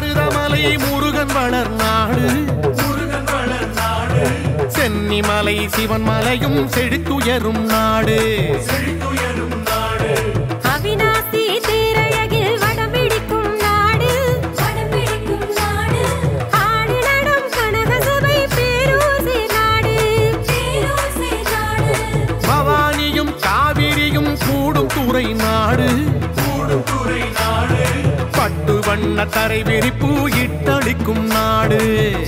மருதமலை முருகன் வளர் நாடு சென்னிமலை சிவன் மலையும் செழித்துயரும் நாடு அவிநாசி தேரழகில் வடம்பிடிக்கும் நாடு ஆடு நடம் கனகசபை பேரூசி நாடு பவானியும் காவிரியும் கூடும் துறை நாடு பட்டு வண்ண தரை விரிப்பு இட்டளிக்கும் நாடு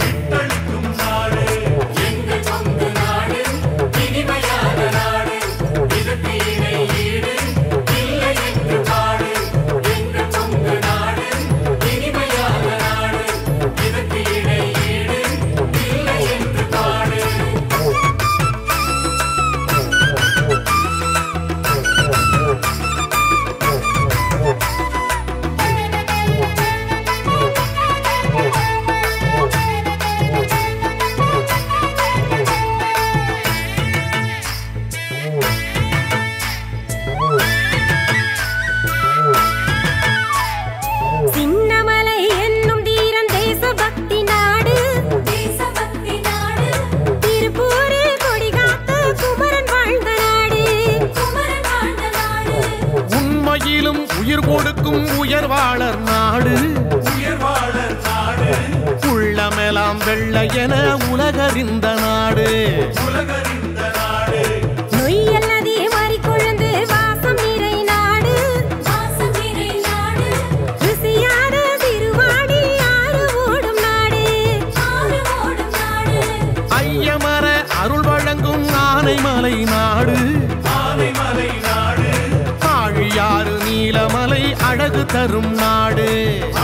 சின்னமலை என்னும் தீரன் தேசபக்தி நாடு திருப்பூரு கொடிகாத்த குமரன் வாழ்ந்த நாடு உண்மையிலும் உயிர் கொடுக்கும் உயர்வாளர் நாடு உள்ளமெல்லாம் வெள்ள என உலகறிந்த நாடு நொய்யல் நதி மாறிக்கொழுந்து வாசம் நிறை நாடு ருசியான திருவாடி ஆறு ஓடும் நாடு ஐயமர அருள் வழங்கும் ஆனைமலை நாடு ஆழியாறு நீலமலை அழகு தரும் நாடு